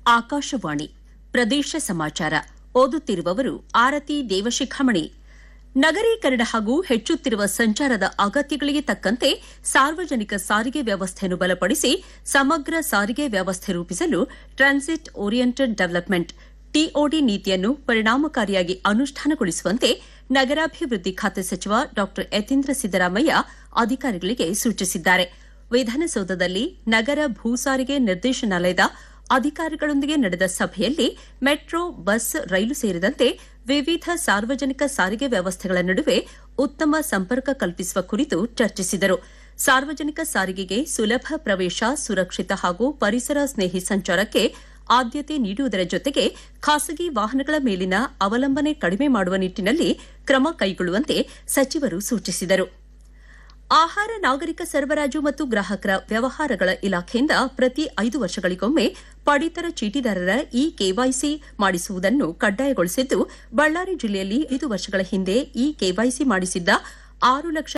ಆಕಾಶವಾಣಿ ಪ್ರದೇಶ ಸಮಾಚಾರ ಓದುತ್ತಿರುವವರು ಆರತಿ ದೇವಶಿಖಾಮಣಿ ನಗರೀಕರಣ ಹಾಗೂ ಹೆಚ್ಚುತ್ತಿರುವ ಸಂಚಾರದ ಅಗತ್ಯಗಳಿಗೆ ತಕ್ಕಂತೆ ಸಾರ್ವಜನಿಕ ಸಾರಿಗೆ ವ್ಯವಸ್ಥೆಯನ್ನು ಬಲಪಡಿಸಿ ಸಮಗ್ರ ಸಾರಿಗೆ ವ್ಯವಸ್ಥೆ ರೂಪಿಸಲು ಟ್ರಾನ್ಸಿಟ್ ಓರಿಯೆಂಟೆಡ್ ಡೆವಲಪ್ಮೆಂಟ್ ಟಿಒಡಿ ನೀತಿಯನ್ನು ಪರಿಣಾಮಕಾರಿಯಾಗಿ ಅನುಷ್ಠಾನಗೊಳಿಸುವಂತೆ ನಗರಾಭಿವೃದ್ಧಿ ಖಾತೆ ಸಚಿವ ಡಾ ಯತೀಂದ್ರ ಸಿದ್ದರಾಮಯ್ಯ ಅಧಿಕಾರಿಗಳಿಗೆ ಸೂಚಿಸಿದ್ದಾರೆ ವಿಧಾನಸೌಧದಲ್ಲಿ ನಗರ ಭೂ ಸಾರಿಗೆ ನಿರ್ದೇಶನಾಲಯದ ಅಧಿಕಾರಿಗಳೊಂದಿಗೆ ನಡೆದ ಸಭೆಯಲ್ಲಿ ಮೆಟ್ರೋ ಬಸ್ ರೈಲು ಸೇರಿದಂತೆ ವಿವಿಧ ಸಾರ್ವಜನಿಕ ಸಾರಿಗೆ ವ್ಯವಸ್ಥೆಗಳ ನಡುವೆ ಉತ್ತಮ ಸಂಪರ್ಕ ಕಲ್ಪಿಸುವ ಕುರಿತು ಚರ್ಚಿಸಿದರು ಸಾರ್ವಜನಿಕ ಸಾರಿಗೆಗೆ ಸುಲಭ ಪ್ರವೇಶ ಸುರಕ್ಷಿತ ಹಾಗೂ ಪರಿಸರ ಸ್ನೇಹಿ ಸಂಚಾರಕ್ಕೆ ಆದ್ಯತೆ ನೀಡುವುದರ ಜೊತೆಗೆ ಖಾಸಗಿ ವಾಹನಗಳ ಮೇಲಿನ ಅವಲಂಬನೆ ಕಡಿಮೆ ಮಾಡುವ ನಿಟ್ಟಿನಲ್ಲಿ ಕ್ರಮ ಕೈಗೊಳ್ಳುವಂತೆ ಸಚಿವರು ಸೂಚಿಸಿದರು ಆಹಾರ ನಾಗರಿಕ ಸರಬರಾಜು ಮತ್ತು ಗ್ರಾಹಕರ ವ್ಯವಹಾರಗಳ ಇಲಾಖೆಯಿಂದ ಪ್ರತಿ ಐದು ವರ್ಷಗಳಿಗೊಮ್ಮೆ ಪಡಿತರ ಚೀಟಿದಾರರ ಇ ಕೆವೈಸಿ ಮಾಡಿಸುವುದನ್ನು ಕಡ್ಡಾಯಗೊಳಿಸಿದ್ದು ಬಳ್ಳಾರಿ ಜಿಲ್ಲೆಯಲ್ಲಿ ಐದು ವರ್ಷಗಳ ಹಿಂದೆ ಇ ಕೆವೈಸಿ ಮಾಡಿಸಿದ್ದ ಆರು ಲಕ್ಷ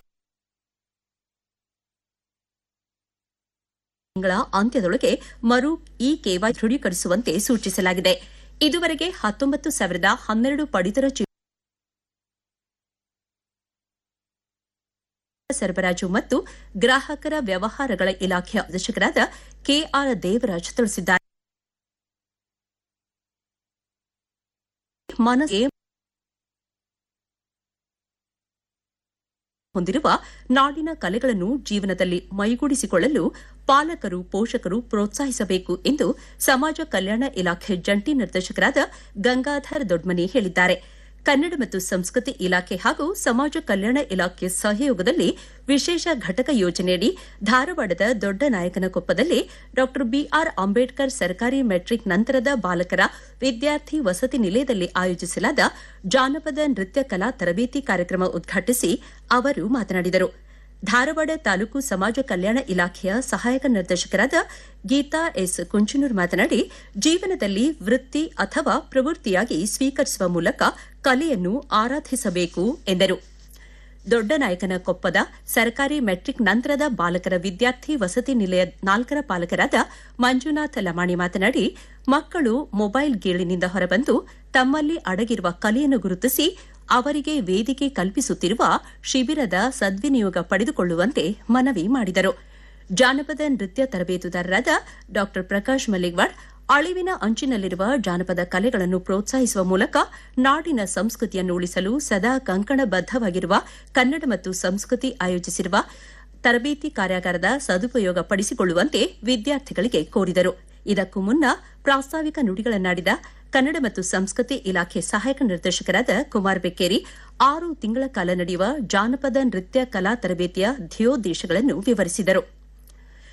ತಿಂಗಳ ಅಂತ್ಯದೊಳಗೆ ಮರು ಇ ಕೆವೈ ದೃಢೀಕರಿಸುವಂತೆ ಸೂಚಿಸಲಾಗಿದೆ ಇದುವರೆಗೆ ಹತ್ತೊಂಬತ್ತು ಸಾವಿರದ ಹನ್ನೆರಡು ಪಡಿತರ ಚೀಟಿ ಸರಬರಾಜು ಮತ್ತು ಗ್ರಾಹಕರ ವ್ಯವಹಾರಗಳ ಇಲಾಖೆಯ ನಿರ್ದೇಶಕರಾದ ಕೆಆರ್ ದೇವರಾಜ್ ತಿಳಿಸಿದ್ದಾರೆ ಮನಸ್ಸೆ ಹೊಂದಿರುವ ನಾಡಿನ ಕಲೆಗಳನ್ನು ಜೀವನದಲ್ಲಿ ಮೈಗೂಡಿಸಿಕೊಳ್ಳಲು ಪಾಲಕರು ಪೋಷಕರು ಪ್ರೋತ್ಸಾಹಿಸಬೇಕು ಎಂದು ಸಮಾಜ ಕಲ್ಯಾಣ ಇಲಾಖೆ ಜಂಟಿ ನಿರ್ದೇಶಕರಾದ ಗಂಗಾಧರ್ ದೊಡ್ಮನಿ ಹೇಳಿದ್ದಾರೆ ಕನ್ನಡ ಮತ್ತು ಸಂಸ್ಕೃತಿ ಇಲಾಖೆ ಹಾಗೂ ಸಮಾಜ ಕಲ್ಯಾಣ ಇಲಾಖೆ ಸಹಯೋಗದಲ್ಲಿ ವಿಶೇಷ ಘಟಕ ಯೋಜನೆಯಡಿ ಧಾರವಾಡದ ದೊಡ್ಡನಾಯಕನಕೊಪ್ಪದಲ್ಲಿ ಡಾ ಬಿಆರ್ ಅಂಬೇಡ್ಕರ್ ಸರ್ಕಾರಿ ಮೆಟ್ರಿಕ್ ನಂತರದ ಬಾಲಕರ ವಿದ್ಯಾರ್ಥಿ ವಸತಿ ನಿಲಯದಲ್ಲಿ ಆಯೋಜಿಸಲಾದ ಜಾನಪದ ನೃತ್ಯ ಕಲಾ ತರಬೇತಿ ಕಾರ್ಯಕ್ರಮ ಉದ್ಘಾಟಿಸಿ ಅವರು ಮಾತನಾಡಿದರು ಧಾರವಾಡ ತಾಲೂಕು ಸಮಾಜ ಕಲ್ಯಾಣ ಇಲಾಖೆಯ ಸಹಾಯಕ ನಿರ್ದೇಶಕರಾದ ಗೀತಾ ಎಸ್ ಕುಂಚನೂರ್ ಮಾತನಾಡಿ ಜೀವನದಲ್ಲಿ ವೃತ್ತಿ ಅಥವಾ ಪ್ರವೃತ್ತಿಯಾಗಿ ಸ್ವೀಕರಿಸುವ ಮೂಲಕ ಕಲೆಯನ್ನು ಆರಾಧಿಸಬೇಕು ಎಂದರು ದೊಡ್ಡನಾಯಕನ ಕೊಪ್ಪದ ಸರ್ಕಾರಿ ಮೆಟ್ರಿಕ್ ನಂತರದ ಬಾಲಕರ ವಿದ್ಯಾರ್ಥಿ ವಸತಿ ನಿಲಯ ನಾಲ್ಕರ ಪಾಲಕರಾದ ಮಂಜುನಾಥ್ ಲಮಾಣಿ ಮಾತನಾಡಿ ಮಕ್ಕಳು ಮೊಬೈಲ್ ಗೇಳಿನಿಂದ ಹೊರಬಂದು ತಮ್ಮಲ್ಲಿ ಅಡಗಿರುವ ಕಲೆಯನ್ನು ಗುರುತಿಸಿ ಅವರಿಗೆ ವೇದಿಕೆ ಕಲ್ಪಿಸುತ್ತಿರುವ ಶಿಬಿರದ ಸದ್ವಿನಿಯೋಗ ಪಡೆದುಕೊಳ್ಳುವಂತೆ ಮನವಿ ಮಾಡಿದರು ಜಾನಪದ ನೃತ್ಯ ತರಬೇತುದಾರರಾದ ಡಾ ಪ್ರಕಾಶ್ ಮಲ್ಲಿಗ್ವಾಡ್ ಅಳಿವಿನ ಅಂಚಿನಲ್ಲಿರುವ ಜಾನಪದ ಕಲೆಗಳನ್ನು ಪ್ರೋತ್ಸಾಹಿಸುವ ಮೂಲಕ ನಾಡಿನ ಸಂಸ್ಕೃತಿಯನ್ನು ಉಳಿಸಲು ಸದಾ ಕಂಕಣಬದ್ದವಾಗಿರುವ ಕನ್ನಡ ಮತ್ತು ಸಂಸ್ಕೃತಿ ಆಯೋಜಿಸಿರುವ ತರಬೇತಿ ಕಾರ್ಯಾಗಾರದ ಸದುಪಯೋಗ ಪಡಿಸಿಕೊಳ್ಳುವಂತೆ ವಿದ್ಯಾರ್ಥಿಗಳಿಗೆ ಕೋರಿದರು ಇದಕ್ಕೂ ಮುನ್ನ ಪ್ರಾಸ್ತಾವಿಕ ನುಡಿಗಳನ್ನಾಡಿದ ಕನ್ನಡ ಮತ್ತು ಸಂಸ್ಕೃತಿ ಇಲಾಖೆ ಸಹಾಯಕ ನಿರ್ದೇಶಕರಾದ ಕುಮಾರ್ ಬೆಕ್ಕೇರಿ ಆರು ತಿಂಗಳ ಕಾಲ ನಡೆಯುವ ಜಾನಪದ ನೃತ್ಯ ಕಲಾ ತರಬೇತಿಯ ಧ್ಯೇಯೋದ್ದೇಶಗಳನ್ನು ವಿವರಿಸಿದರು